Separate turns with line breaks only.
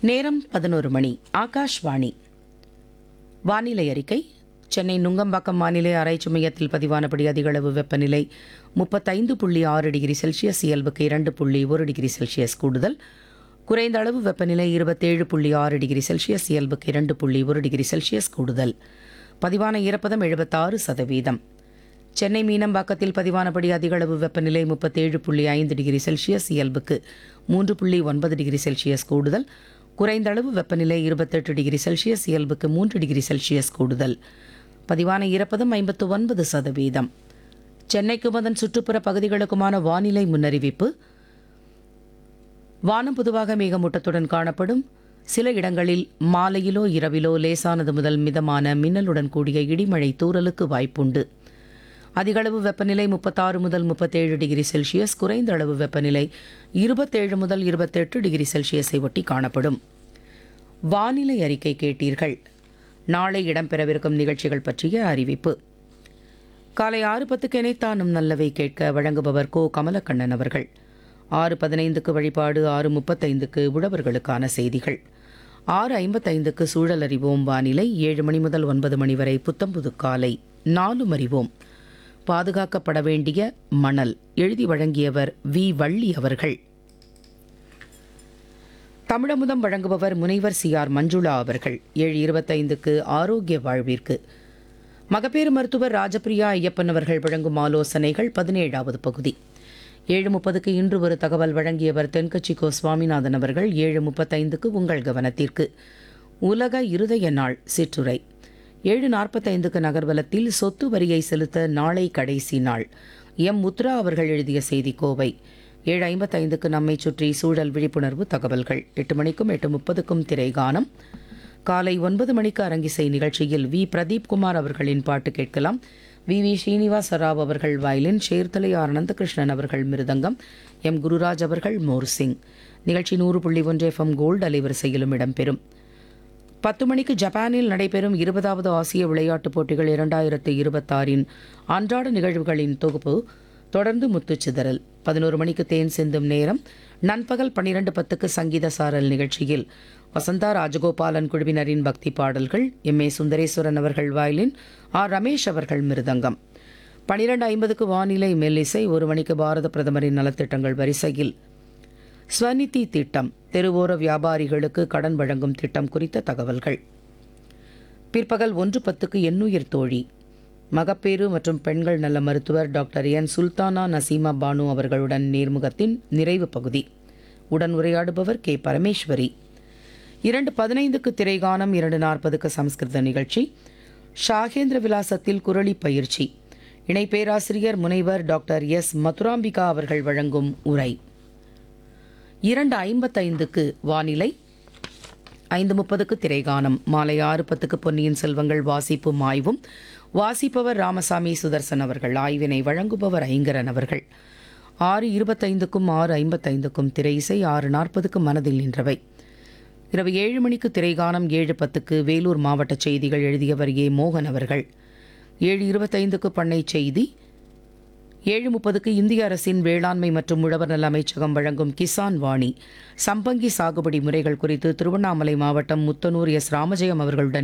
நேரம் பதினோரு மணி ஆகாஷ்வாணி வானிலை அறிக்கை சென்னை நுங்கம்பாக்கம் வானிலை ஆராய்ச்சி மையத்தில் பதிவானபடி அதிகளவு வெப்பநிலை முப்பத்தைந்து புள்ளி ஆறு டிகிரி செல்சியஸ் இயல்புக்கு இரண்டு புள்ளி ஒரு டிகிரி செல்சியஸ் கூடுதல் குறைந்த அளவு வெப்பநிலை இருபத்தேழு புள்ளி ஆறு டிகிரி செல்சியஸ் இயல்புக்கு இரண்டு புள்ளி ஒரு டிகிரி செல்சியஸ் கூடுதல் பதிவான ஈரப்பதம் எழுபத்தாறு சதவீதம் சென்னை மீனம்பாக்கத்தில் பதிவானபடி அதிகளவு வெப்பநிலை முப்பத்தேழு புள்ளி ஐந்து டிகிரி செல்சியஸ் இயல்புக்கு மூன்று புள்ளி ஒன்பது டிகிரி செல்சியஸ் கூடுதல் குறைந்த அளவு வெப்பநிலை இருபத்தெட்டு டிகிரி செல்சியஸ் இயல்புக்கு மூன்று டிகிரி செல்சியஸ் கூடுதல் பதிவான ஈரப்பதம் ஐம்பத்து ஒன்பது சதவீதம் சென்னைக்கும் அதன் சுற்றுப்புற பகுதிகளுக்குமான வானிலை முன்னறிவிப்பு வானம் பொதுவாக மேகமூட்டத்துடன் காணப்படும் சில இடங்களில் மாலையிலோ இரவிலோ லேசானது முதல் மிதமான மின்னலுடன் கூடிய இடிமழை தூறலுக்கு வாய்ப்புண்டு அதிகளவு வெப்பநிலை முப்பத்தாறு முதல் முப்பத்தேழு டிகிரி செல்சியஸ் குறைந்த அளவு வெப்பநிலை இருபத்தேழு முதல் இருபத்தெட்டு டிகிரி செல்சியஸை ஒட்டி காணப்படும் வானிலை அறிக்கை கேட்டீர்கள் நாளை இடம்பெறவிருக்கும் நிகழ்ச்சிகள் பற்றிய அறிவிப்பு காலை ஆறு பத்துக்கு இணைத்தானும் நல்லவை கேட்க வழங்குபவர் கோ கமலக்கண்ணன் அவர்கள் ஆறு பதினைந்துக்கு வழிபாடு ஆறு முப்பத்தைந்துக்கு உழவர்களுக்கான செய்திகள் ஆறு ஐம்பத்தைந்துக்கு சூழல் அறிவோம் வானிலை ஏழு மணி முதல் ஒன்பது மணி வரை புத்தம்புது காலை நாலும் அறிவோம் பாதுகாக்கப்பட வேண்டிய மணல் எழுதி வழங்கியவர் வி வள்ளி அவர்கள் தமிழமுதம் வழங்குபவர் முனைவர் சி ஆர் மஞ்சுளா அவர்கள் ஏழு இருபத்தைந்துக்கு ஆரோக்கிய வாழ்விற்கு மகப்பேறு மருத்துவர் ராஜபிரியா ஐயப்பன் அவர்கள் வழங்கும் ஆலோசனைகள் பதினேழாவது பகுதி ஏழு முப்பதுக்கு இன்று ஒரு தகவல் வழங்கியவர் தென்கட்சி கோ சுவாமிநாதன் அவர்கள் ஏழு முப்பத்தைந்துக்கு உங்கள் கவனத்திற்கு உலக இருதய நாள் சிற்றுரை ஏழு நாற்பத்தைந்துக்கு நகர்வலத்தில் சொத்து வரியை செலுத்த நாளை கடைசி நாள் எம் முத்ரா அவர்கள் எழுதிய செய்தி கோவை ஏழு ஐம்பத்தைந்துக்கு நம்மை சுற்றி சூழல் விழிப்புணர்வு தகவல்கள் எட்டு மணிக்கும் எட்டு முப்பதுக்கும் திரைகானம் காலை ஒன்பது மணிக்கு அரங்கிசை நிகழ்ச்சியில் வி பிரதீப் குமார் அவர்களின் பாட்டு கேட்கலாம் வி வி ஸ்ரீனிவாச ராவ் அவர்கள் வயலின் சேர்த்தலை ஆர் அனந்தகிருஷ்ணன் அவர்கள் மிருதங்கம் எம் குருராஜ் அவர்கள் மோர்சிங் நிகழ்ச்சி நூறு புள்ளி ஒன்று எஃப்எம் கோல்டு அலைவரிசையிலும் இடம்பெறும் பத்து மணிக்கு ஜப்பானில் நடைபெறும் இருபதாவது ஆசிய விளையாட்டுப் போட்டிகள் இரண்டாயிரத்து இருபத்தாறின் அன்றாட நிகழ்வுகளின் தொகுப்பு தொடர்ந்து முத்துச்சிதறல் பதினோரு மணிக்கு தேன் சிந்தும் நேரம் நண்பகல் பன்னிரண்டு பத்துக்கு சங்கீத சாரல் நிகழ்ச்சியில் வசந்தா ராஜகோபாலன் குழுவினரின் பக்தி பாடல்கள் எம் ஏ சுந்தரேஸ்வரன் அவர்கள் வயலின் ஆர் ரமேஷ் அவர்கள் மிருதங்கம் பனிரெண்டு ஐம்பதுக்கு வானிலை மெல்லிசை ஒரு மணிக்கு பாரத பிரதமரின் நலத்திட்டங்கள் வரிசையில் ஸ்வநிதி திட்டம் தெருவோர வியாபாரிகளுக்கு கடன் வழங்கும் திட்டம் குறித்த தகவல்கள் பிற்பகல் ஒன்று பத்துக்கு எண்ணுயிர் தோழி மகப்பேறு மற்றும் பெண்கள் நல மருத்துவர் டாக்டர் என் சுல்தானா நசீமா பானு அவர்களுடன் நேர்முகத்தின் நிறைவு பகுதி உடன் உரையாடுபவர் கே பரமேஸ்வரி இரண்டு பதினைந்துக்கு திரைகானம் இரண்டு நாற்பதுக்கு சமஸ்கிருத நிகழ்ச்சி ஷாகேந்திர விலாசத்தில் குரலி பயிற்சி இணை பேராசிரியர் முனைவர் டாக்டர் எஸ் மதுராம்பிகா அவர்கள் வழங்கும் உரை இரண்டு ஐம்பத்தைந்துக்கு வானிலை ஐந்து முப்பதுக்கு திரைகானம் மாலை ஆறு பத்துக்கு பொன்னியின் செல்வங்கள் வாசிப்பும் ஆய்வும் வாசிப்பவர் ராமசாமி சுதர்சன் அவர்கள் ஆய்வினை வழங்குபவர் ஐங்கரன் அவர்கள் ஆறு இருபத்தைந்துக்கும் ஆறு ஐம்பத்தைந்துக்கும் திரை இசை ஆறு நாற்பதுக்கு மனதில் நின்றவை இரவு ஏழு மணிக்கு திரைகானம் ஏழு பத்துக்கு வேலூர் மாவட்ட செய்திகள் எழுதியவர் ஏ மோகன் அவர்கள் ஏழு இருபத்தைந்துக்கு பண்ணை செய்தி ஏழு முப்பதுக்கு இந்திய அரசின் வேளாண்மை மற்றும் உழவர் நல அமைச்சகம் வழங்கும் கிசான் வாணி சம்பங்கி சாகுபடி முறைகள் குறித்து திருவண்ணாமலை மாவட்டம் முத்தனூர் எஸ் ராமஜெயம் அவர்களுடன்